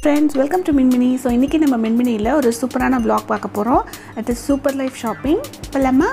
friends welcome to Minmini so இன்றைக்கி நம்ம மின்மினியில் ஒரு சூப்பரான vlog பார்க்க போகிறோம் அது சூப்பர் லைஃப் ஷாப்பிங் போலாமா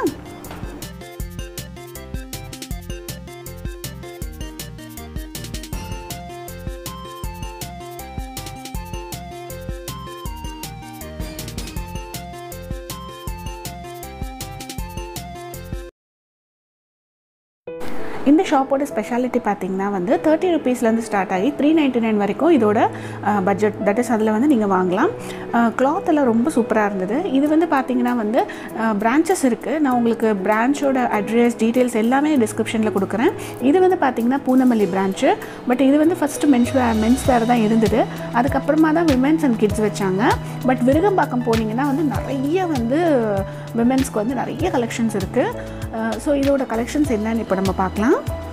இந்த ஷாப்போட ஸ்பெஷாலிட்டி பார்த்தீங்கன்னா வந்து தேர்ட்டி ருபீஸ்லேருந்து ஸ்டார்ட் ஆகி த்ரீ நைன்ட்டி நைன் வரைக்கும் இதோட பட்ஜெட் தட் இஸ் அதில் வந்து நீங்கள் வாங்கலாம் கிளாத் எல்லாம் ரொம்ப சூப்பராக இருந்தது இது வந்து பார்த்தீங்கன்னா வந்து பிரான்ச்சஸ் இருக்குது நான் உங்களுக்கு பிரான்ச்சோட அட்ரஸ் டீட்டெயில்ஸ் எல்லாமே டிஸ்கிரிப்ஷனில் கொடுக்குறேன் இது வந்து பார்த்தீங்கன்னா பூனமல்லி பிரான்ச்சு பட் இது வந்து first mens wear mens wear தான் இருந்தது அதுக்கப்புறமா தான் விமென்ஸ் அண்ட் கிட்ஸ் வச்சாங்க பட் விருகம்பாக்கம் போனீங்கன்னா வந்து நிறைய வந்து விமென்ஸ்க்கு வந்து நிறைய கலெக்ஷன்ஸ் இருக்குது ஸோ இதோட கலெக்ஷன்ஸ் என்னன்னு இப்போ நம்ம பார்க்கலாம்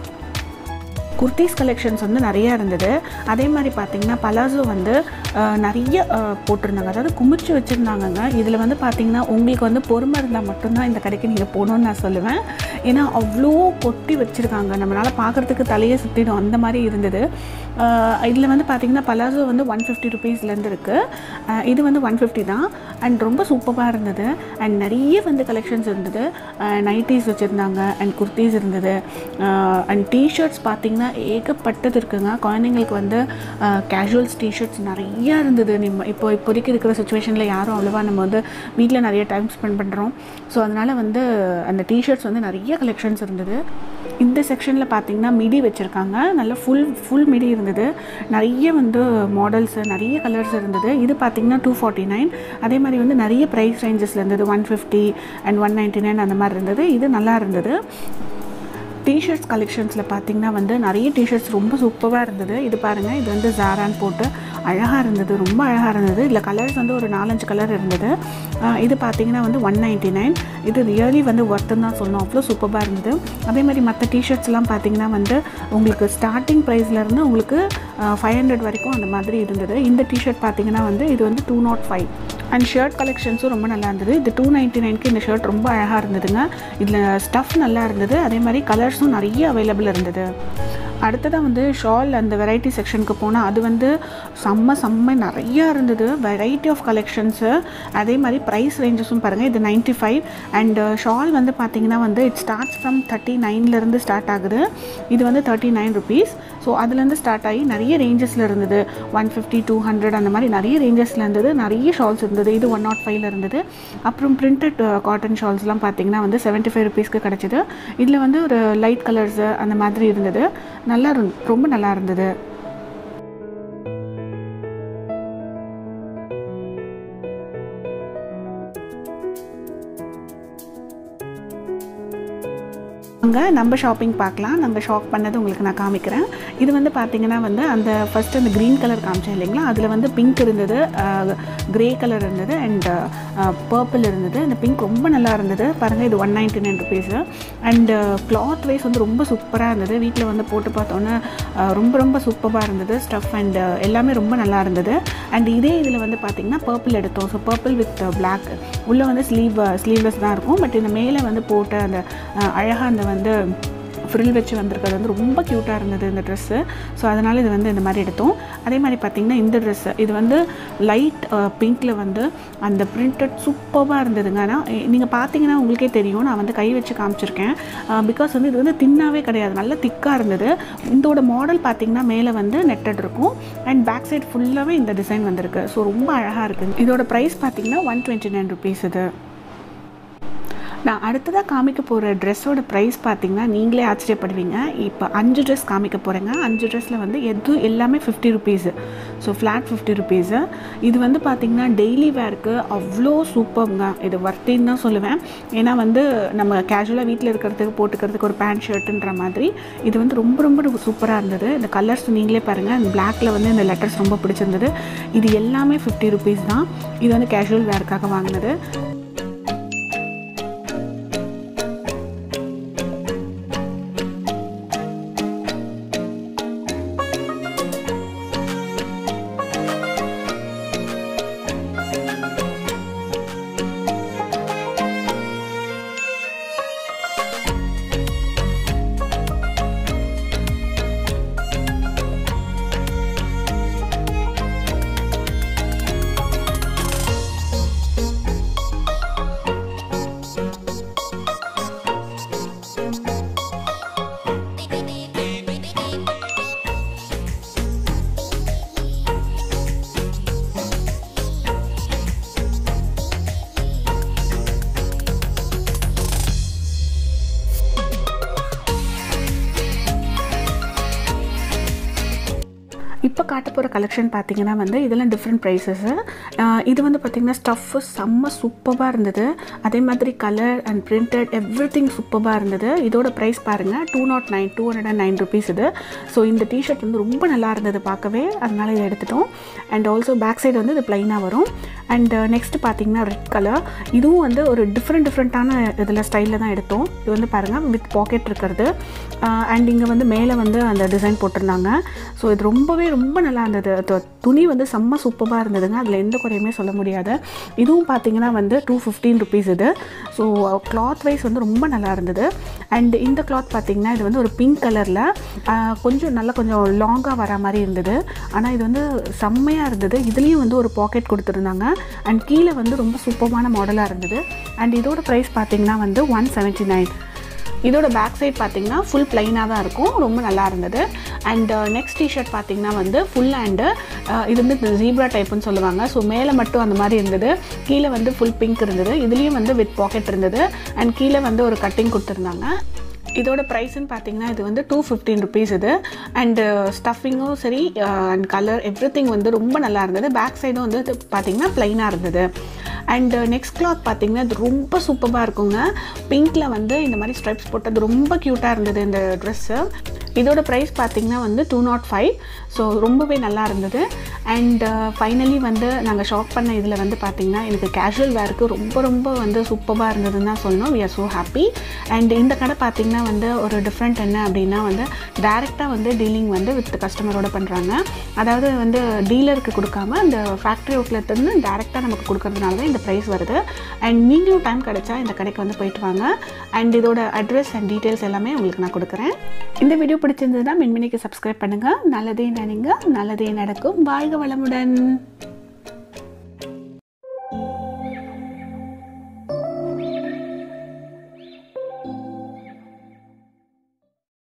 குர்த்திஸ் கலெக்ஷன்ஸ் வந்து நிறையா இருந்தது அதே மாதிரி பார்த்தீங்கன்னா பலாசோ வந்து அஹ், நிறைய அஹ், போட்டிருந்தாங்க அதாவது குமிச்சு வச்சுருந்தாங்கங்க இதில் வந்து பார்த்தீங்கன்னா உங்களுக்கு வந்து பொறுமை இருந்தால் மட்டும்தான் இந்த கடைக்கு நீங்கள் போகணுன்னு நான் சொல்லுவேன் ஏன்னா அவ்வளோ கொட்டி வச்சுருக்காங்க நம்மளால் பார்க்குறதுக்கு தலையே சுற்றிடும் அந்த மாதிரி இருந்தது இதில் வந்து பார்த்தீங்கன்னா பலாசோ வந்து ஒன் ஃபிஃப்டி ருபீஸ்லேருந்து இருக்குது இது வந்து ஒன் ஃபிஃப்டி தான் அண்ட் ரொம்ப சூப்பராக இருந்தது அண்ட் நிறைய வந்து கலெக்ஷன்ஸ் இருந்தது நைட்டிஸ் வச்சுருந்தாங்க அண்ட் குர்த்திஸ் இருந்தது அண்ட் டிஷர்ட்ஸ் பார்த்தீங்கன்னா ஏகப்பட்டது இருக்குங்க குழந்தைங்களுக்கு வந்து கேஷுவல்ஸ் டிஷர்ட்ஸ் நிறையா இருந்தது நம்ம இப்போ இப்போதைக்கு இருக்கிற சுச்சுவேஷனில் யாரும் அவ்வளோவா நம்ம வந்து வீட்டில் நிறைய டைம் ஸ்பெண்ட் பண்ணுறோம் ஸோ அதனால் வந்து அந்த டிஷர்ட்ஸ் வந்து நிறைய கலெக்ஷன்ஸ் இருந்தது இந்த செக்ஷனில் பார்த்தீங்கன்னா மிடி வச்சுருக்காங்க நல்ல ஃபுல் ஃபுல் மிடி இருந்தது நிறைய வந்து மாடல்ஸ் நிறைய கலர்ஸ் இருந்தது இது பார்த்தீங்கன்னா டூ ஃபார்ட்டி நைன் அதே மாதிரி வந்து நிறைய ப்ரைஸ் ரேஞ்சஸில் இருந்தது one fifty and one ninety nine அந்த மாதிரி இருந்தது இது நல்லா இருந்தது டிஷர்ட்ஸ் கலெக்ஷன்ஸில் பார்த்தீங்கன்னா வந்து நிறைய டிஷர்ட்ஸ் ரொம்ப சூப்பராக இருந்தது இது பாருங்கள் இது வந்து ஜாரான் போட்டு அழகாக இருந்தது ரொம்ப அழகாக இருந்தது இதில் கலர்ஸ் வந்து ஒரு நாலஞ்சு கலர் இருந்தது ஆஹ் இது பார்த்தீங்கன்னா வந்து ஒன் நைன்ட்டி நைன் இது ரியலி வந்து ஒர்த்துன்னு தான் சொல்லணும் அவ்வளோ சூப்பராக இருந்தது அதே மாதிரி மற்ற டிஷர்ட்ஸ்லாம் பார்த்தீங்கன்னா வந்து உங்களுக்கு ஸ்டார்டிங் ப்ரைஸ்லேருந்து உங்களுக்கு ஃபைவ் ஹண்ட்ரட் வரைக்கும் அந்த மாதிரி இருந்தது இந்த டிஷர்ட் பார்த்தீங்கன்னா வந்து இது வந்து two nought five and shirt கலெக்ஷன்ஸும் ரொம்ப நல்லா இருந்தது இது டூ நைன்ட்டி நைனுக்கு இந்த ஷர்ட் ரொம்ப அழகாக இருந்ததுங்க இதில் ஸ்டஃப் நல்லா இருந்தது அதே மாதிரி கலர்ஸும் நிறைய அவைலபிள் இருந்தது அடுத்ததாக வந்து ஷால் அந்த வெரைட்டி செக்ஷனுக்கு போனால் அது வந்து செம்ம செம்ம நிறையா இருந்தது வெரைட்டி ஆஃப் கலெக்ஷன்ஸு அதே மாதிரி ப்ரைஸ் ரேஞ்சஸும் பாருங்கள் இது நைன்ட்டி ஃபைவ் அண்ட் ஷால் வந்து பார்த்தீங்கன்னா வந்து இட் ஸ்டார்ட்ஸ் ஃப்ரம் தேர்ட்டி நைன்லேருந்து ஸ்டார்ட் ஆகுது இது வந்து தேர்ட்டி நைன் ருபீஸ் ஸோ அதுலேருந்து ஸ்டார்ட் ஆகி நிறைய ரேஞ்சஸில் இருந்தது ஒன் ஃபிஃப்டி டூ ஹண்ட்ரட் அந்த மாதிரி நிறைய ரேஞ்சஸில் இருந்தது நிறைய ஷால்ஸ் இருந்தது இது ஒன் நாட் ஃபைவ்ல இருந்தது அப்புறம் பிரிண்டட் காட்டன் ஷால்ஸ்லாம் பார்த்தீங்கன்னா வந்து செவன்ட்டி ஃபைவ் ருபீஸ்க்கு கிடச்சிது இதில் வந்து ஒரு லைட் கலர்ஸு அந்த மாதிரி இருந்தது நல்லா இருந் ரொம்ப நல்லா இருந்தது அங்கே நம்ம ஷாப்பிங் பார்க்கலாம் நம்ம ஷாப் பண்ணது உங்களுக்கு நான் காமிக்கிறேன் இது வந்து பார்த்தீங்கன்னா வந்து அந்த ஃபஸ்ட்டு அந்த க்ரீன் கலர் காமிச்சேன் இல்லைங்களா அதில் வந்து பிங்க் இருந்தது க்ரே கலர் இருந்தது அண்ட் பர்பிள் இருந்தது அந்த பிங்க் ரொம்ப நல்லா இருந்தது பாருங்கள் இது one ninety nine rupees and cloth wise வந்து ரொம்ப சூப்பராக இருந்தது வீட்டில் வந்து போட்டு பார்த்தோன்னே அஹ், ரொம்ப ரொம்ப சூப்பராக இருந்தது ஸ்டஃப் அண்ட் எல்லாமே ரொம்ப நல்லா இருந்தது அண்ட் இதே இதில் வந்து பார்த்திங்கன்னா பர்பிள் எடுத்தோம் ஸோ பர்பிள் வித் பிளாக் உள்ளே வந்து ஸ்லீவ் ஸ்லீவ்லெஸ் தான் இருக்கும் பட் இந்த மேலே வந்து போட்ட அந்த அழகாக அந்த வந்து ஃப்ரில் வச்சு வந்திருக்கிறது வந்து ரொம்ப க்யூட்டாக இருந்தது இந்த ட்ரெஸ்ஸு ஸோ அதனால் இது வந்து இந்த மாதிரி எடுத்தோம் அதே மாதிரி பார்த்திங்கன்னா இந்த ட்ரெஸ்ஸு இது வந்து லைட் பிங்க்கில் வந்து அந்த பிரிண்டட் சூப்பராக இருந்ததுங்க ஆனால் நீங்கள் பார்த்தீங்கன்னா உங்களுக்கே தெரியும் நான் வந்து கை வச்சு காமிச்சிருக்கேன் பிகாஸ் வந்து இது வந்து தின்னாவே கிடையாது நல்ல திக்காக இருந்தது இதோட மாடல் பார்த்தீங்கன்னா மேலே வந்து நெட்டட் இருக்கும் அண்ட் பேக் சைடு ஃபுல்லாகவே இந்த டிசைன் வந்திருக்கு ஸோ ரொம்ப அழகாக இருக்குது இதோட ப்ரைஸ் பார்த்தீங்கன்னா ஒன் டுவெண்ட்டி நைன் ருபீஸ் இது நான் அடுத்ததாக காமிக்க போகிற ட்ரெஸ்ஸோட ப்ரைஸ் பார்த்தீங்கன்னா நீங்களே ஆச்சரியப்படுவீங்க இப்போ அஞ்சு ட்ரெஸ் காமிக்க போகிறேங்க அஞ்சு ட்ரெஸ்ஸில் வந்து எது எல்லாமே fifty rupees so flat fifty rupees இது வந்து பார்த்திங்கன்னா டெய்லி வேர்க்கு அவ்வளோ சூப்பர்ங்க இது ஒர்த்தின்னு தான் சொல்லுவேன் ஏன்னா வந்து நம்ம கேஷுவலாக வீட்டில் இருக்கிறதுக்கு போட்டுக்கிறதுக்கு ஒரு பேண்ட் ஷர்ட்டுன்ற மாதிரி இது வந்து ரொம்ப ரொம்ப சூப்பராக இருந்தது இந்த கலர்ஸ் நீங்களே பாருங்கள் இந்த பிளாக்ல வந்து இந்த லெட்டர்ஸ் ரொம்ப பிடிச்சிருந்தது இது எல்லாமே ஃபிஃப்டி ருபீஸ் தான் இது வந்து கேஷுவல் வேர்க்காக வாங்கினது இப்போ காட்ட போகிற கலெக்ஷன் பார்த்தீங்கன்னா வந்து இதெல்லாம் டிஃப்ரெண்ட் ப்ரைஸஸ்ஸு இது வந்து பார்த்திங்கன்னா ஸ்டஃப்பு செம்ம சூப்பராக இருந்தது அதே மாதிரி colour and printed everything சூப்பராக இருந்தது இதோட ப்ரைஸ் பாருங்கள் two nought nine two hundred and nine rupees இது ஸோ இந்த டிஷர்ட் வந்து ரொம்ப நல்லா இருந்தது பார்க்கவே அதனால இதை எடுத்துட்டோம் அண்ட் ஆல்சோ பேக் சைடு வந்து இது ப்ளைனாக வரும் அண்ட் நெக்ஸ்ட் பார்த்தீங்கன்னா ரெட் கலர் இதுவும் வந்து ஒரு டிஃப்ரெண்ட் டிஃப்ரெண்ட்டான இதில் ஸ்டைலில் தான் எடுத்தோம் இது வந்து பாருங்கள் வித் பாக்கெட் இருக்கிறது அண்ட் இங்கே வந்து மேலே வந்து அந்த டிசைன் போட்டிருந்தாங்க ஸோ இது ரொம்பவே ரொம்ப நல்லா இருந்தது து- துணி வந்து செம்ம சூப்பராக இருந்ததுங்க அதில் எந்த குறையுமே சொல்ல முடியாது இதுவும் பார்த்தீங்கன்னா வந்து டூ ஃபிஃப்டீன் ருபீஸ் இது ஸோ கிளாத் வைஸ் வந்து ரொம்ப நல்லா இருந்தது அண்ட் இந்த கிளாத் பார்த்தீங்கன்னா இது வந்து ஒரு பிங்க் கலரில் கொஞ்சம் நல்லா கொஞ்சம் லாங்காக வர மாதிரி இருந்தது ஆனால் இது வந்து செம்மையாக இருந்தது இதுலேயும் வந்து ஒரு பாக்கெட் கொடுத்துருந்தாங்க அண்ட் கீழே வந்து ரொம்ப சூப்பரான மாடலாக இருந்தது அண்ட் இதோட ப்ரைஸ் பார்த்தீங்கன்னா வந்து ஒன் செவன்ட்டி நைன் இதோட பேக் சைட் பார்த்தீங்கன்னா ஃபுல் பிளைனாக தான் இருக்கும் ரொம்ப நல்லா இருந்தது அண்ட் நெக்ஸ்ட் டிஷர்ட் பார்த்தீங்கன்னா வந்து ஃபுல் ஹேண்டு இது வந்து இந்த ஜீப்ரா டைப்புன்னு சொல்லுவாங்க ஸோ மேலே மட்டும் அந்த மாதிரி இருந்தது கீழே வந்து ஃபுல் பிங்க் இருந்தது இதுலேயும் வந்து வித் பாக்கெட் இருந்தது அண்ட் கீழே வந்து ஒரு கட்டிங் கொடுத்துருந்தாங்க இதோட ப்ரைஸ்ன்னு பார்த்தீங்கன்னா இது வந்து டூ ஃபிஃப்டீன் ருபீஸ் இது அண்டு ஸ்டஃபிங்கும் சரி அண்ட் கலர் எவ்ரி வந்து ரொம்ப நல்லா இருந்தது பேக் சைடும் வந்து இது பார்த்தீங்கன்னா ப்ளைனாக இருந்தது அண்ட் நெக்ஸ்ட் கிளாத் பார்த்தீங்கன்னா இது ரொம்ப சூப்பராக இருக்குங்க பிங்க்கில் வந்து இந்த மாதிரி ஸ்ட்ரைப்ஸ் போட்டது ரொம்ப க்யூட்டாக இருந்தது இந்த ட்ரெஸ்ஸு இதோட ப்ரைஸ் பார்த்தீங்கன்னா வந்து டூ நாட் ஃபைவ் ஸோ ரொம்பவே நல்லா இருந்தது அண்ட் ஃபைனலி வந்து நாங்கள் ஷாப் பண்ண இதில் வந்து பார்த்தீங்கன்னா எனக்கு கேஷுவல் வேருக்கு ரொம்ப ரொம்ப வந்து சூப்பராக இருந்ததுன்னு தான் சொல்லணும் we are so happy and இந்த கடை பார்த்தீங்கன்னா வந்து ஒரு டிஃப்ரெண்ட் என்ன அப்படின்னா வந்து டேரெக்டாக வந்து டீலிங் வந்து வித் கஸ்டமரோட பண்ணுறாங்க அதாவது வந்து டீலருக்கு கொடுக்காம அந்த ஃபேக்ட்ரி அவுட்லேருந்து டேரெக்டாக நமக்கு கொடுக்கறதுனால தான் இந்த ப்ரைஸ் வருது அண்ட் நீங்களும் டைம் கிடைச்சா இந்த கடைக்கு வந்து போயிட்டு வாங்க அண்ட் இதோட அட்ரஸ் அண்ட் டீட்டெயில்ஸ் எல்லாமே உங்களுக்கு நான் கொடுக்குறேன் இந்த வீடியோ பிடிச்சிருந்ததுன்னா மின்மினிக்கு சப்ஸ்கிரைப் பண்ணுங்கள் நல்லதே நினைங்க நல்லதே நடக்கும் வாழ்க வளமுடன்